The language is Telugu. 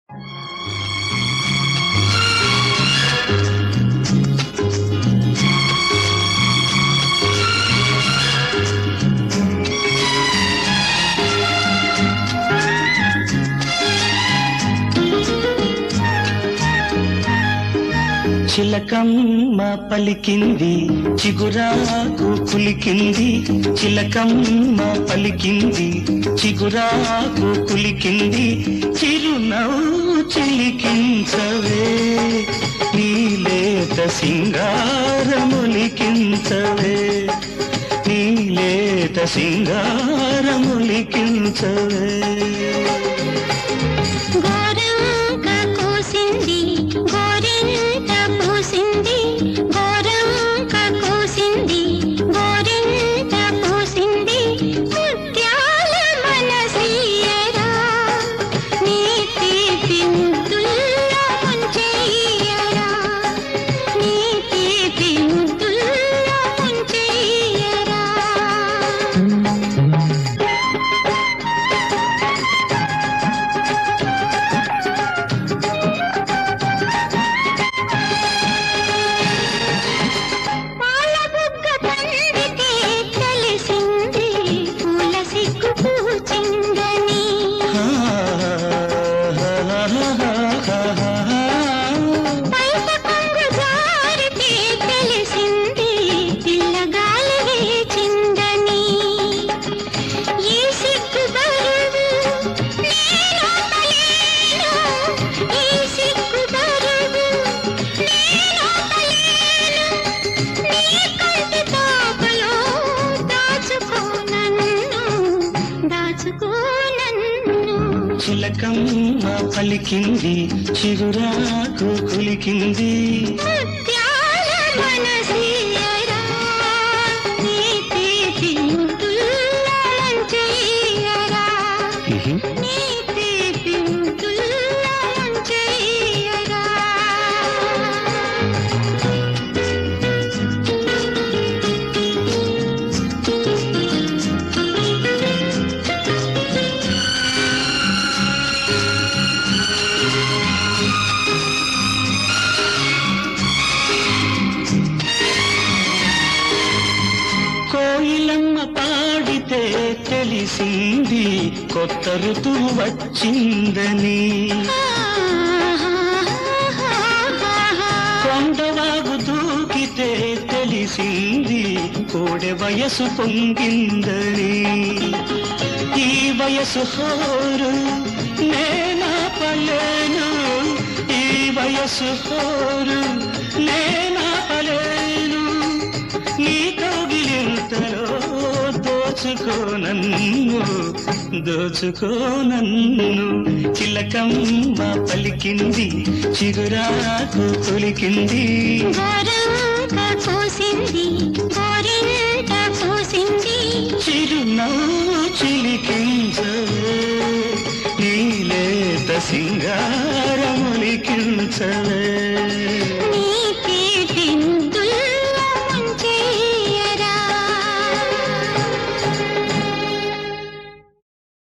చిలకమ్మ పలికింది చిగురాకు కులికింది చిలకమ్మ పలికింది చిగురాకు కులికింది చిరునవ్వు చిలికించవే నీలేత సింగారములికించవే నీలేత సింగారములికించవే గోరంక కోసింది గోరింట పూసింది గోరంక కోసింది గోరింట పూసింది ముత్యాల మనసీయరా నీ తీపి ముద్దుల్లో ముంచెయ్యరా నీ తీపి ముద్దుల్లో ముంచెయ్యరా పాల బుగ్గ తండ్రికి తెలిసింది పూల సిగ్గు పూచిందని బయట కొంగు జారితే తెలిసింది పిల్లగాలి వేచిందని ఈ సిగ్గు బరువు నేనోపలేను ఈ సిగ్గు బరువు నేనోపలేను నీ కంటి తాపలో దాచుకో నన్ను దాచుకో నన్ను చిలకమ్మ పలికింది చిగురాకు కులికింది ముత్యాల మనసీయరా నీ తీపి ముద్దుల్లో ముంచెయ్యరా నీ తీపి ముద్దుల్లో ముంచెయ్యరా కోయిలమ్మ పాడితే తెలిసింది కొత్త ఋతువు వచ్చిందని కొండవాగు దూకితే తెలిసింది కోడె వయసు పొంగిందని ఈ వయసు హోరు నేనా పలేను ఈ వయసు హోరు నేనా పలేను నీ కౌగిలింతలో దోచుకో నన్ను దోచుకో నన్ను చిలకమ్మ పలికింది చిగురాకు కొలికింది గోరంక కోసింది గోరింట పూసింది చిరునవ్వు చిలికించవే నీలేత సింగారములికించవే